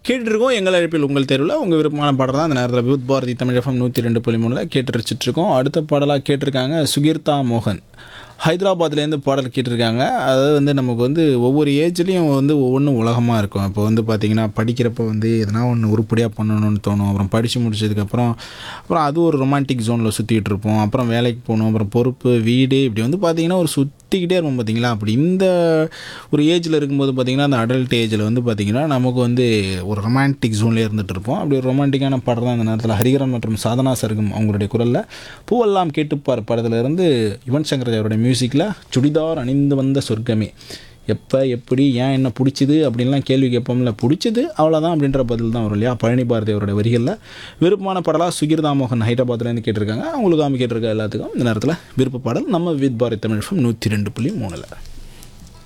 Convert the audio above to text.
கேட்டுருக்கோம் எங்கள் அழைப்பில் உங்கள் தேர்வில் உங்கள் விருப்பமான பாடல் தான் அந்த நேரத்தில் வித் பாரதி தமிழ் எஃப்எம் நூற்றி ரெண்டு புள்ளி மூணில் கேட்டு ரசிச்சிட்ருக்கோம் அடுத்த பாடலாக கேட்டிருக்காங்க சுகீர்தா மோகன் ஹைதராபாத்லேருந்து பாடல் கேட்டிருக்காங்க அதாவது வந்து நமக்கு வந்து ஒவ்வொரு ஏஜ்லேயும் வந்து ஒவ்வொன்றும் உலகமாக இருக்கும் இப்போ வந்து பார்த்திங்கன்னா படிக்கிறப்ப வந்து எதனா ஒன்று உருப்படியாக பண்ணணும்னு தோணும் அப்புறம் படித்து முடிச்சதுக்கப்புறம் அப்புறம் அது ஒரு ரொமான்டிக் ஜோனில் சுற்றிட்டு இருப்போம் அப்புறம் வேலைக்கு போகணும் அப்புறம் பொறுப்பு வீடு இப்படி வந்து பார்த்திங்கன்னா ஒரு சுற்றிக்கிட்டே இருப்போம் பார்த்தீங்களா அப்படி இந்த ஒரு ஏஜில் இருக்கும்போது பார்த்திங்கன்னா அந்த அடல்ட் ஏஜில் வந்து பார்த்திங்கன்னா நமக்கு வந்து ஒரு ரொமான்டிக் ஜோன்லேயே இருந்துகிட்டு இருப்போம் அப்படி ஒரு ரொமான்டிக்கான பாடல் தான் அந்த நேரத்தில் ஹரிகரன் மற்றும் சாதனா சருகம் அவங்களுடைய குரலில் பூவெல்லாம் கேட்டுப்பார் படத்துல இருந்து யுவன் சங்கர் அவருடைய மியூசிக்கில் சுடிதார் அணிந்து வந்த சொர்க்கமே எப்போ எப்படி ஏன் என்ன பிடிச்சிது அப்படின்லாம் கேள்வி கேட்போம்ல பிடிச்சது அவ்வளோதான் அப்படின்ற பதில் தான் வரும் இல்லையா பழனி பாரதி அவருடைய வரிகளில் விருப்பமான பாடலாக சுகிர்தா மோகன் ஹைதராபாத்லேருந்து கேட்டிருக்காங்க அவங்களுக்கு காமி கேட்டிருக்க எல்லாத்துக்கும் இந்த நேரத்தில் விருப்ப பாடல் நம்ம வித் பாரதி தமிழ் நூற்றி ரெண்டு புள்ளி மூணில்